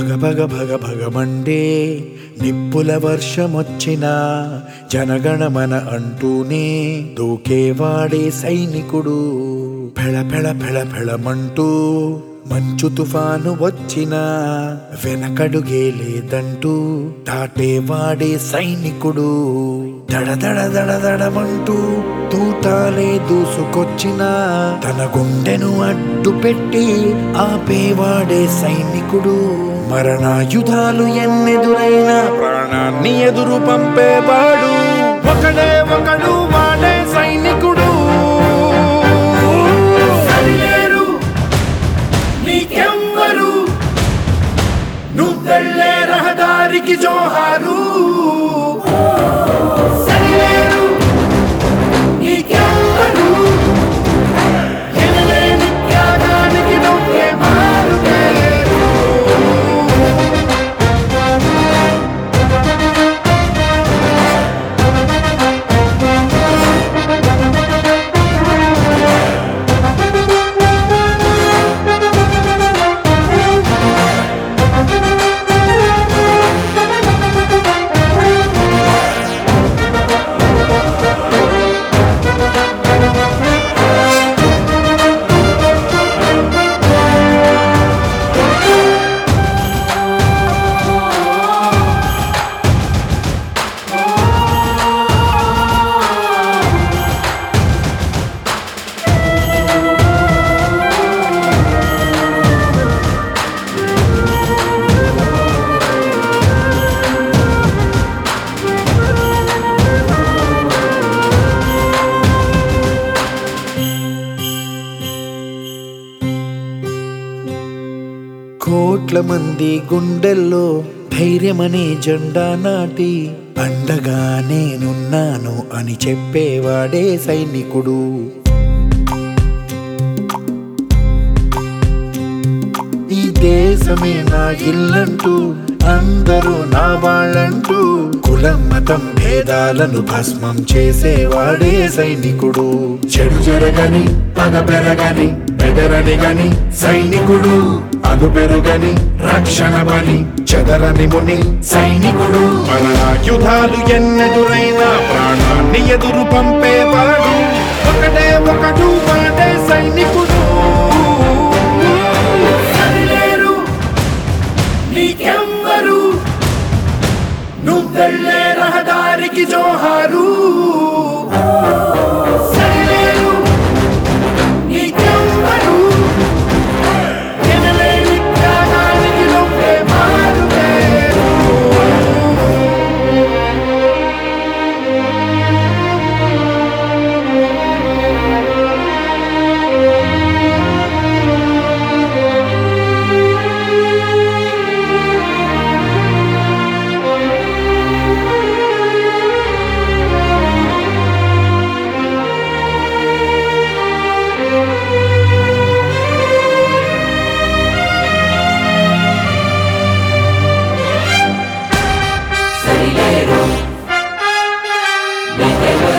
భగ భగ భగ భగమండే నిప్పుల వర్షమొచ్చిన జనగణమన అంటూనే దూకేవాడే సైనికుడు పెళ పెళ పెళ పెళమంటూ మంచు తుఫాను వచ్చిన వెనకడుగే లేదంటూ దాటేవాడే సైనికుడు దడ దడ దడ దడమంటూ తూటాలే దూసుకొచ్చిన తన గుండెను అడ్డు పెట్టి ఆపేవాడే సైనికుడు మరణాయుధాలు ఎన్నెదురైనా ప్రాణాన్ని ఎదురు పంపేవాడు ఒకడే ఒకడు వాడే సైనికుడు సరిలేరు నీకెవ్వరు నువ్వెళ్ళే రహదారికి జోహారు సరిలేరు నీకెవ్వరు ఎనలేని త్యాగానికి నువ్వే మారుపేరు కోట్ల మంది గుండెల్లో ధైర్యమనే జెండా నాటి అండగా నేనున్నాను అని చెప్పేవాడే సైనికుడు ఈ దేశమే నా ఇల్లంటూ అందరూ నా వాళ్ళంటూ కులం మతం భేదాలను భస్మం చేసేవాడే సైనికుడు చెడు జరగని పగ పెరగని బెదరని గని సైనికుడు అగు పెరుగని రక్షణ పని చెదరని ముని సైనికుడు మన ఆయుధాలు ఎన్నెదురైనా ప్రాణాన్ని ఎదురు పంపేవాడు ఒకటే ఒకడు వాడే సైనికుడు సరిలేరు నీకెవ్వరు నువ్వెళ్ళే రహదారికి జోహారు సరిలేరు నీకెవ్వరు ఎనలేని త్యాగానికి నువ్వే మారుపేరు సరిలేరు నీకెవరు